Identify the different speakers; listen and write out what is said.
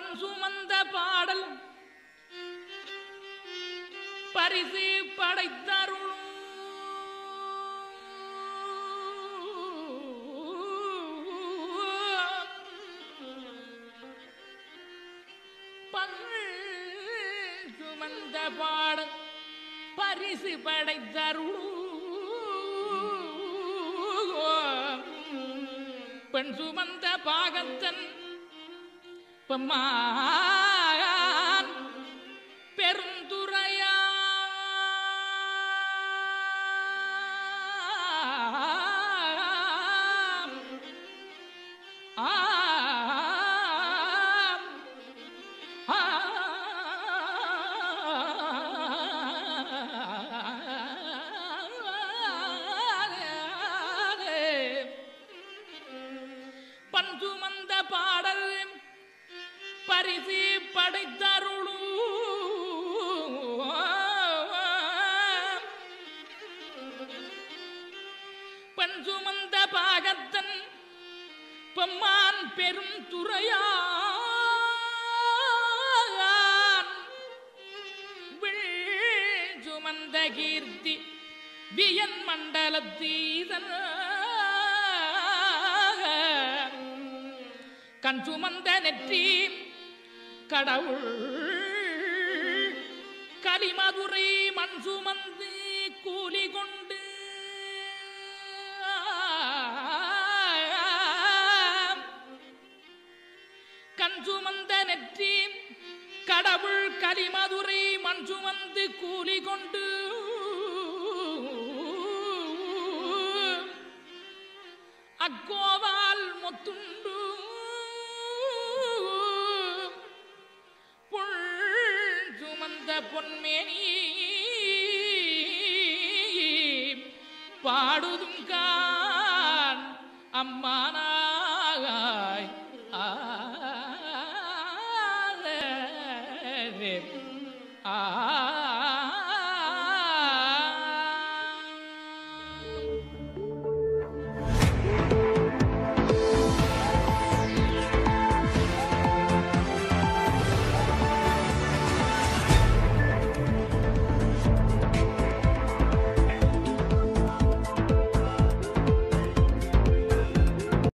Speaker 1: பண் சுமந்த பாடல் பரிசு படைத்தருளும் பண் சுமந்த பாடல் பரிசு படைத்தருளும் பெண் சுமந்த பாகத்தன் பெம்மான் பெருந்துரையா பஞ்சுமந்த பாடல் பரிசு படைத்தருளும் பெண் சுமந்த பாகத்தன் பெம்மான் பெரும் துறையான் வில் சுமந்த கீர்த்தி வியன் மண்டலத்தீதன் கண் சுமந்த நெற்றி கடவுள் கலிமதுரை மண் சுமந்து கூலி கொண்டு கண் சுமந்த நெற்றி கடவுள் கலிமதுரை மண் சுமந்து கூலி கொண்டு அக்கோவால் முத்துண்டு புல் சுமந்த பொன்மேனி பாடுதும் கான் அம்மானாய் ஆ